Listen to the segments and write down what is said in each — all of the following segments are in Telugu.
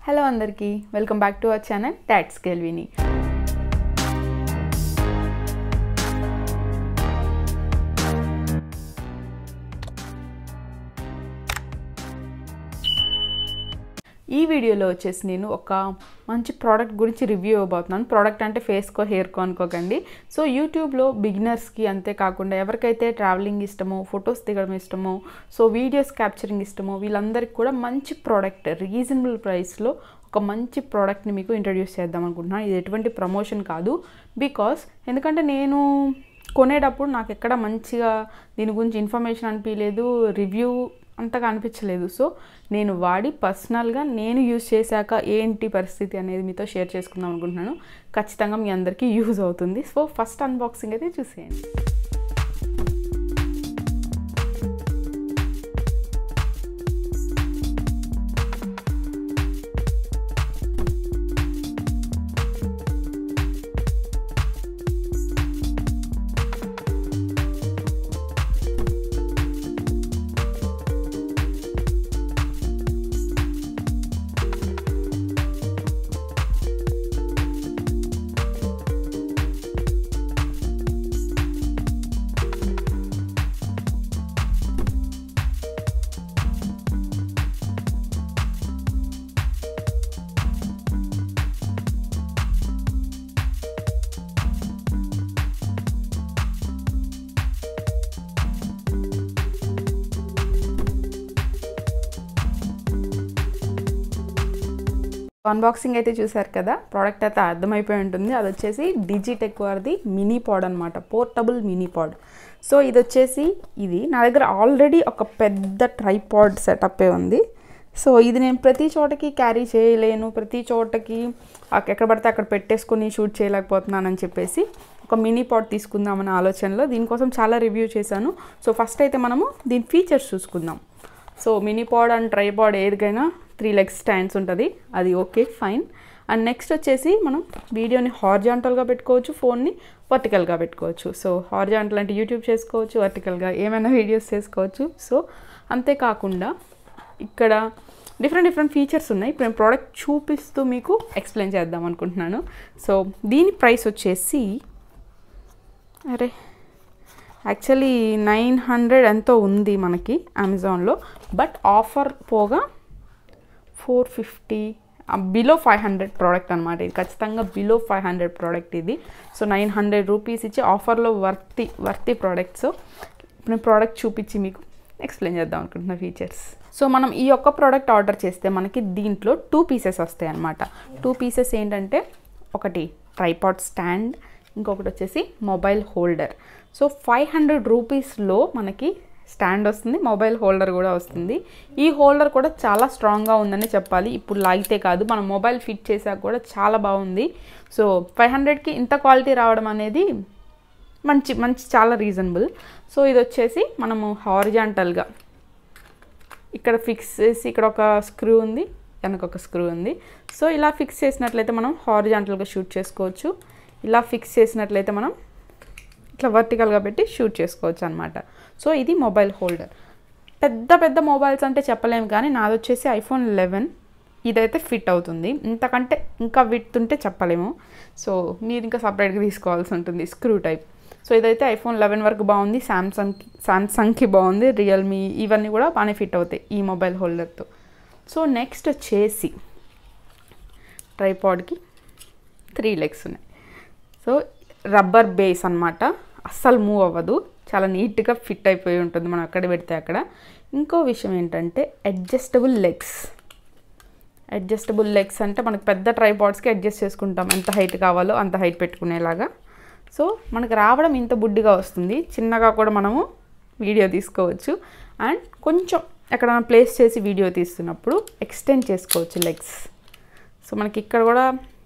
హలో అందరికీ welcome back to our channel dot scale విని ఈ వీడియోలో వచ్చేసి నేను ఒక మంచి ప్రోడక్ట్ గురించి రివ్యూ ఇవ్వబోతున్నాను ప్రోడక్ట్ అంటే ఫేస్కో హెయిర్కో అనుకోకండి సో యూట్యూబ్లో బిగినర్స్కి అంతేకాకుండా ఎవరికైతే ట్రావెలింగ్ ఇష్టమో ఫొటోస్ దిగడం ఇష్టమో సో వీడియోస్ క్యాప్చరింగ్ ఇష్టమో వీళ్ళందరికీ కూడా మంచి ప్రోడక్ట్ రీజనబుల్ ప్రైస్లో ఒక మంచి ప్రోడక్ట్ని మీకు ఇంట్రడ్యూస్ చేద్దాం అనుకుంటున్నాను ఇది ఎటువంటి ప్రమోషన్ కాదు బికాస్ ఎందుకంటే నేను కొనేటప్పుడు నాకు ఎక్కడ మంచిగా దీని గురించి ఇన్ఫర్మేషన్ అనిపించలేదు రివ్యూ అంతగా అనిపించలేదు సో నేను వాడి పర్సనల్గా నేను యూజ్ చేశాక ఏంటి పరిస్థితి అనేది మీతో షేర్ చేసుకుందాం అనుకుంటున్నాను ఖచ్చితంగా మీ అందరికీ యూజ్ అవుతుంది సో ఫస్ట్ అన్బాక్సింగ్ అయితే చూసేయండి అన్బాక్సింగ్ అయితే చూసారు కదా ప్రోడక్ట్ అయితే అర్థమైపోయి ఉంటుంది అది వచ్చేసి డిజిటెక్ వారిది మినీ పాడ్ అనమాట పోర్టబుల్ మినీ పాడ్ సో ఇది వచ్చేసి ఇది నా దగ్గర ఆల్రెడీ ఒక పెద్ద ట్రైపాడ్ సెటప్పే ఉంది సో ఇది నేను ప్రతి చోటకి క్యారీ చేయలేను ప్రతి చోటకి ఎక్కడ పడితే అక్కడ పెట్టేసుకొని షూట్ చేయలేకపోతున్నానని చెప్పేసి ఒక మినీ పాడ్ తీసుకుందామనే ఆలోచనలో దీనికోసం చాలా రివ్యూ చేశాను సో ఫస్ట్ అయితే మనము దీని ఫీచర్స్ చూసుకుందాం so mini pod and tripod ఏదికైనా త్రీ లెగ్స్ స్టాండ్స్ ఉంటుంది అది ఓకే ఫైన్ అండ్ నెక్స్ట్ వచ్చేసి మనం వీడియోని హార్జాంటల్గా పెట్టుకోవచ్చు ఫోన్ని వర్టికల్గా పెట్టుకోవచ్చు సో హార్జాంటల్ అంటే యూట్యూబ్ చేసుకోవచ్చు వర్టికల్గా ఏమైనా వీడియోస్ చేసుకోవచ్చు సో అంతేకాకుండా ఇక్కడ డిఫరెంట్ డిఫరెంట్ ఫీచర్స్ ఉన్నాయి ఇప్పుడు నేను ప్రోడక్ట్ చూపిస్తూ మీకు ఎక్స్ప్లెయిన్ చేద్దాం అనుకుంటున్నాను సో దీని ప్రైస్ వచ్చేసి అరే యాక్చువల్లీ నైన్ హండ్రెడ్ ఎంతో ఉంది మనకి అమెజాన్లో బట్ ఆఫర్ పోగా four fifty below five hundred product అనమాట ఇది ఖచ్చితంగా బిలో ఫైవ్ హండ్రెడ్ ప్రోడక్ట్ ఇది సో నైన్ హండ్రెడ్ రూపీస్ ఇచ్చి ఆఫర్లో వర్తి వర్తి ప్రోడక్ట్ సో నేను ప్రోడక్ట్ చూపించి మీకు ఎక్స్ప్లెయిన్ చేద్దాం అనుకుంటున్న ఫీచర్స్ సో మనం ఈ ఒక్క ప్రోడక్ట్ ఆర్డర్ చేస్తే మనకి దీంట్లో టూ పీసెస్ వస్తాయి అన్నమాట టూ పీసెస్ ఏంటంటే ఒకటి ట్రైపాడ్ స్టాండ్ ఇంకొకటి వచ్చేసి mobile holder so five hundred రూపీస్లో మనకి స్టాండ్ వస్తుంది మొబైల్ హోల్డర్ కూడా వస్తుంది ఈ హోల్డర్ కూడా చాలా స్ట్రాంగ్గా ఉందని చెప్పాలి ఇప్పుడు లాగితే కాదు మనం మొబైల్ ఫిట్ చేసాక కూడా చాలా బాగుంది సో ఫైవ్ హండ్రెడ్కి ఇంత క్వాలిటీ రావడం అనేది మంచి మంచి చాలా రీజనబుల్ సో ఇది వచ్చేసి మనము హారిజాంటల్గా ఇక్కడ ఫిక్స్ చేసి ఇక్కడ ఒక స్క్రూ ఉంది వెనక ఒక స్క్రూ ఉంది సో ఇలా ఫిక్స్ చేసినట్లయితే మనం హారిజాంటల్గా షూట్ చేసుకోవచ్చు ఇలా ఫిక్స్ చేసినట్లయితే మనం ఇట్లా వర్టికల్గా పెట్టి షూట్ చేసుకోవచ్చు అనమాట సో ఇది మొబైల్ హోల్డర్ పెద్ద పెద్ద మొబైల్స్ అంటే చెప్పలేము కానీ నాది వచ్చేసి ఐఫోన్ లెవెన్ ఇదైతే ఫిట్ అవుతుంది ఇంతకంటే ఇంకా విత్ ఉంటే చెప్పలేము సో మీరు ఇంకా సపరేట్గా తీసుకోవాల్సి ఉంటుంది స్క్రూ టైప్ సో ఇదైతే ఐఫోన్ లెవెన్ వరకు బాగుంది శాంసంగ్కి శాంసంగ్కి బాగుంది రియల్మీ ఇవన్నీ కూడా బాగానే ఫిట్ అవుతాయి ఈ మొబైల్ హోల్డర్తో సో నెక్స్ట్ వచ్చేసి ట్రైపాడ్కి త్రీ లెగ్స్ ఉన్నాయి సో రబ్బర్ బేస్ అనమాట అస్సలు మూవ్ అవ్వదు చాలా నీట్గా ఫిట్ అయిపోయి ఉంటుంది మనం ఎక్కడ పెడితే అక్కడ ఇంకో విషయం ఏంటంటే అడ్జస్టబుల్ లెగ్స్ అడ్జస్టబుల్ లెగ్స్ అంటే మనకు పెద్ద ట్రైపాడ్స్కి అడ్జస్ట్ చేసుకుంటాం ఎంత హైట్ కావాలో అంత హైట్ పెట్టుకునేలాగా సో మనకు రావడం ఇంత బుడ్డిగా వస్తుంది చిన్నగా కూడా మనము వీడియో తీసుకోవచ్చు అండ్ కొంచెం ఎక్కడైనా ప్లేస్ చేసి వీడియో తీస్తున్నప్పుడు ఎక్స్టెండ్ చేసుకోవచ్చు లెగ్స్ సో మనకి ఇక్కడ కూడా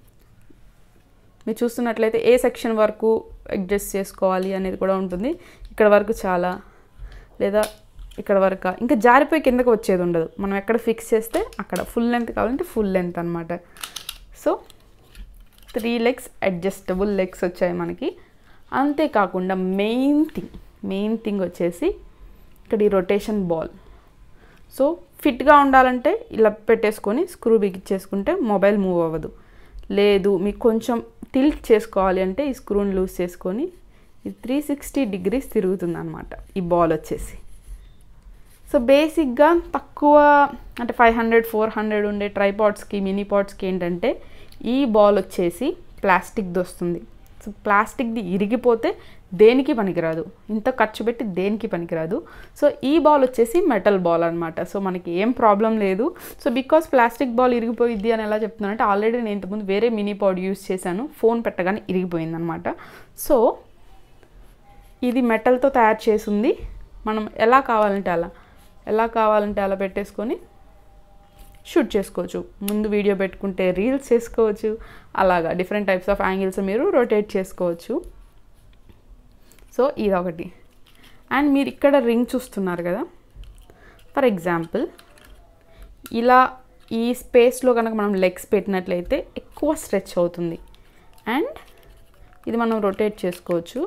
మీరు చూస్తున్నట్లయితే ఏ సెక్షన్ వరకు అడ్జస్ట్ చేసుకోవాలి అనేది కూడా ఉంటుంది ఇక్కడ వరకు చాలా లేదా ఇక్కడ వరకు ఇంకా జారిపోయి కిందకు వచ్చేది ఉండదు మనం ఎక్కడ ఫిక్స్ చేస్తే అక్కడ ఫుల్ లెంత్ కావాలంటే ఫుల్ లెంత్ అనమాట so three legs adjustable legs వచ్చాయి మనకి అంతేకాకుండా మెయిన్ థింగ్ మెయిన్ థింగ్ వచ్చేసి ఇక్కడ ఈ రొటేషన్ బాల్ సో ఫిట్గా ఉండాలంటే ఇలా పెట్టేసుకొని స్క్రూ బిగిచ్చేసుకుంటే మొబైల్ మూవ్ అవ్వదు లేదు మీకు కొంచెం టిల్ట్ చేసుకోవాలి అంటే ఈ స్క్రూని లూజ్ చేసుకొని ఇది త్రీ సిక్స్టీ డిగ్రీస్ తిరుగుతుంది అనమాట ఈ బాల్ వచ్చేసి సో బేసిక్గా తక్కువ అంటే ఫైవ్ హండ్రెడ్ ఫోర్ హండ్రెడ్ ఉండే ట్రైపాడ్స్కి మినీ పాడ్స్కి ఏంటంటే ఈ బాల్ వచ్చేసి ప్లాస్టిక్ది వస్తుంది సో ప్లాస్టిక్ది ఇరిగిపోతే దేనికి పనికిరాదు ఇంత ఖర్చు పెట్టి దేనికి పనికిరాదు సో ఈ బాల్ వచ్చేసి మెటల్ బాల్ అనమాట సో మనకి ఏం ప్రాబ్లం లేదు సో బికాస్ ప్లాస్టిక్ బాల్ ఇరిగిపోయిద్ది అని ఎలా చెప్తున్నానంటే ఆల్రెడీ నేను ఇంతకుముందు వేరే మినీ పాడ్ యూస్ చేశాను ఫోన్ పెట్టగానే ఇరిగిపోయింది అనమాట సో ఇది మెటల్తో తయారు చేసింది మనం ఎలా కావాలంటే అలా ఎలా కావాలంటే అలా పెట్టేసుకొని షూట్ చేసుకోవచ్చు ముందు వీడియో పెట్టుకుంటే రీల్స్ చేసుకోవచ్చు అలాగా డిఫరెంట్ టైప్స్ ఆఫ్ యాంగిల్స్ మీరు రొటేట్ చేసుకోవచ్చు సో ఇదొకటి అండ్ మీరు ఇక్కడ రింగ్ చూస్తున్నారు కదా ఫర్ ఎగ్జాంపుల్ ఇలా ఈ స్పేస్లో కనుక మనం లెగ్స్ పెట్టినట్లయితే ఎక్కువ స్ట్రెచ్ అవుతుంది అండ్ ఇది మనం రొటేట్ చేసుకోవచ్చు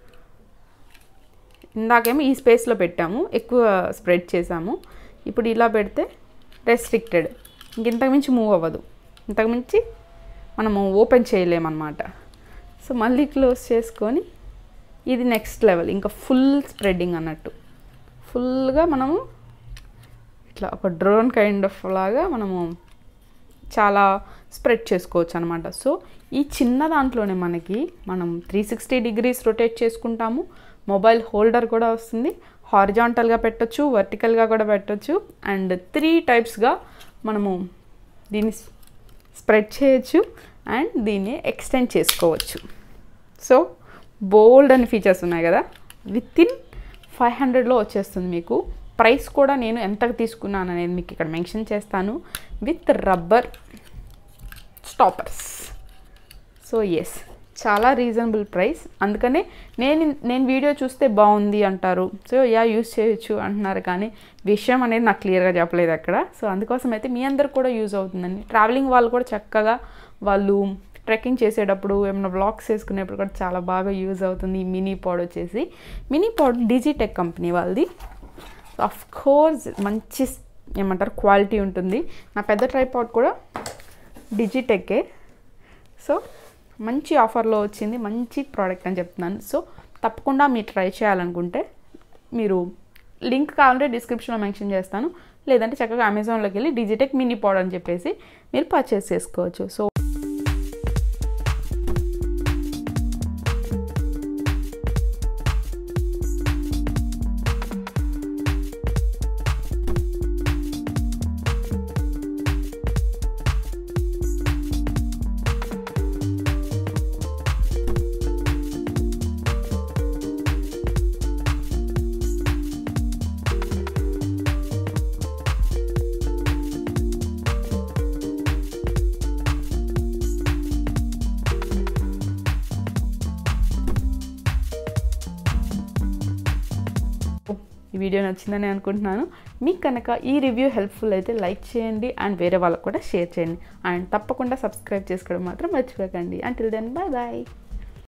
ఇందాకేమో ఈ స్పేస్లో పెట్టాము ఎక్కువ స్ప్రెడ్ చేసాము ఇప్పుడు ఇలా పెడితే రెస్ట్రిక్టెడ్ ఇంతకుమించి మూవ్ అవ్వదు ఇంతకుమించి మనము ఓపెన్ చేయలేమన్నమాట సో మళ్ళీ క్లోజ్ చేసుకొని ఇది నెక్స్ట్ లెవెల్ ఇంకా ఫుల్ స్ప్రెడ్డింగ్ అన్నట్టు ఫుల్గా మనము ఇట్లా ఒక డ్రోన్ కైండ్ ఆఫ్ లాగా మనము చాలా స్ప్రెడ్ చేసుకోవచ్చు అనమాట సో ఈ చిన్న దాంట్లోనే మనకి మనం త్రీ సిక్స్టీ డిగ్రీస్ రొటేట్ చేసుకుంటాము మొబైల్ హోల్డర్ కూడా వస్తుంది హారిజాంటల్గా పెట్టొచ్చు వర్టికల్గా కూడా పెట్టొచ్చు అండ్ త్రీ టైప్స్గా మనము దీన్ని స్ప్రెడ్ చేయొచ్చు అండ్ దీన్ని ఎక్స్టెండ్ చేసుకోవచ్చు సో బోల్డ్ అని ఫీచర్స్ ఉన్నాయి కదా విత్ ఇన్ ఫైవ్ హండ్రెడ్లో వచ్చేస్తుంది మీకు ప్రైస్ కూడా నేను ఎంతకు తీసుకున్నాను అనేది మీకు ఇక్కడ మెన్షన్ చేస్తాను with rubber stoppers so yes చాలా రీజనబుల్ ప్రైస్ అందుకనే నేను నేను వీడియో చూస్తే బాగుంది అంటారు సో యా యూస్ చేయొచ్చు అంటున్నారు కానీ విషయం అనేది నాకు క్లియర్గా చెప్పలేదు అక్కడ సో అందుకోసం అయితే మీ అందరికి కూడా యూజ్ అవుతుందండి ట్రావెలింగ్ వాళ్ళు కూడా చక్కగా వాళ్ళు ట్రెక్కింగ్ చేసేటప్పుడు ఏమైనా బ్లాగ్స్ వేసుకునేప్పుడు కూడా చాలా బాగా యూజ్ అవుతుంది ఈ మినీ పాడ్ వచ్చేసి మినీ పాడ్ డిజిటెక్ కంపెనీ వాళ్ళది అఫ్ కోర్స్ మంచి ఏమంటారు క్వాలిటీ ఉంటుంది నా పెద్ద ట్రైపాడ్ కూడా డిజిటెక్కే సో మంచి ఆఫర్లో వచ్చింది మంచి ప్రోడక్ట్ అని చెప్తున్నాను సో తప్పకుండా మీరు ట్రై చేయాలనుకుంటే మీరు లింక్ కావాలంటే డిస్క్రిప్షన్లో మెన్షన్ చేస్తాను లేదంటే చక్కగా అమెజాన్లోకి వెళ్ళి డిజిటెక్ మినీ పాడ్ అని చెప్పేసి మీరు పర్చేస్ చేసుకోవచ్చు సో ఈ వీడియో నచ్చిందని అనుకుంటున్నాను మీకు కనుక ఈ రివ్యూ హెల్ప్ఫుల్ అయితే లైక్ చేయండి అండ్ వేరే వాళ్ళకు కూడా షేర్ చేయండి అండ్ తప్పకుండా సబ్స్క్రైబ్ చేసుకోవడం మాత్రం మర్చిపోకండి అంటిల్ దెన్ బాయ్ బాయ్